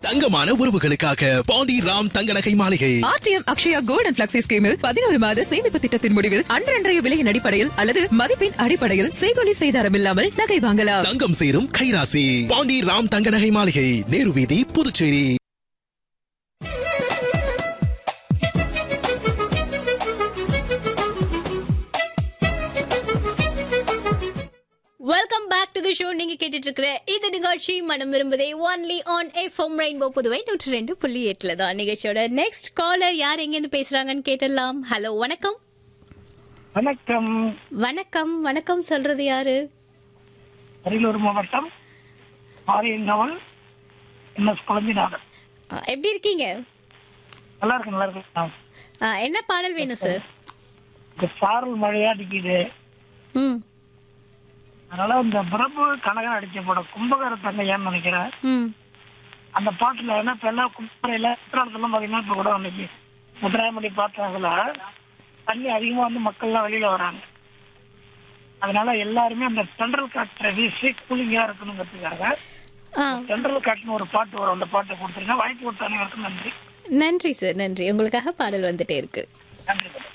தங்கமான உறவுகளுக்காக பாண்டி ராம் தங்க நகை மாளிகை RTM Akshaya gold and flexi ஸ்கீமில் பதினோரு மாத சேமிப்பு திட்டத்தின் முடிவில் அன்றன்றைய விலையின் அடிப்படையில் அல்லது மதிப்பின் அடிப்படையில் செய்கொலி செய்தாரம் இல்லாமல் நகை வாங்கலாம் தங்கம் சேரும் கைராசி பாண்டி ராம் தங்க நகை மாளிகை நேரு வீதி Puducherry welcome back to the show நீங்க கேட்டுட்டு இருக்கிற இந்த நிகழ்ச்சி மனம் விரும்புதே only on FM rainbow Puduvai நூற்றி ரெண்டு புள்ளி எட்டுல தான் நிகழ்ச்சியோட நெக்ஸ்ட் காலர் யார் எங்க இருந்து பேசுறாங்கன்னு கேட்டலாம் ஹலோ வணக்கம் வணக்கம் வணக்கம் வணக்கம் சொல்றது யாரு அரியலூர் மாவட்டம் ஆரியங்கவல் எஸ் குழந்தைநாதன் ஆ, எப்படி இருக்கீங்க நல்லா இருக்கு நல்லா இருக்கு ஆ. ஆ, என்ன பாடல் வேணும் சார் இந்த சாரல் மழையா அடிக்குது ம் அதனால இந்த பிரபு கனகன் அடிச்ச படம் கும்பகார தங்கையான்னு நினைக்கிறேன் ம் அந்த பாட்டுல ஏன்னா இப்ப எல்லாம் கும்பகரையில குற்றாலத்துல பாத்தீங்கன்னா இப்ப கூட அன்னைக்கு முத்திராயமணி பாத்திரங்கள தண்ணி அதிகமா வந்து மக்கள்லாம் வெளியில வராங்க அதனால எல்லாருமே அந்த தென்றல் காற்றை வீசி கூலிங்கா இருக்கணுங்கிறதுக்காக ஆ தென்றல் காட்டுன்னு ஒரு பாட்டு வரும் அந்த பாட்டை கொடுத்துருங்க வாய்ப்பு கொடுத்த அனைவருக்கும் நன்றி நன்றி சார் நன்றி உங்களுக்காக பாடல் வந்துட்டே இருக்கு நன்றி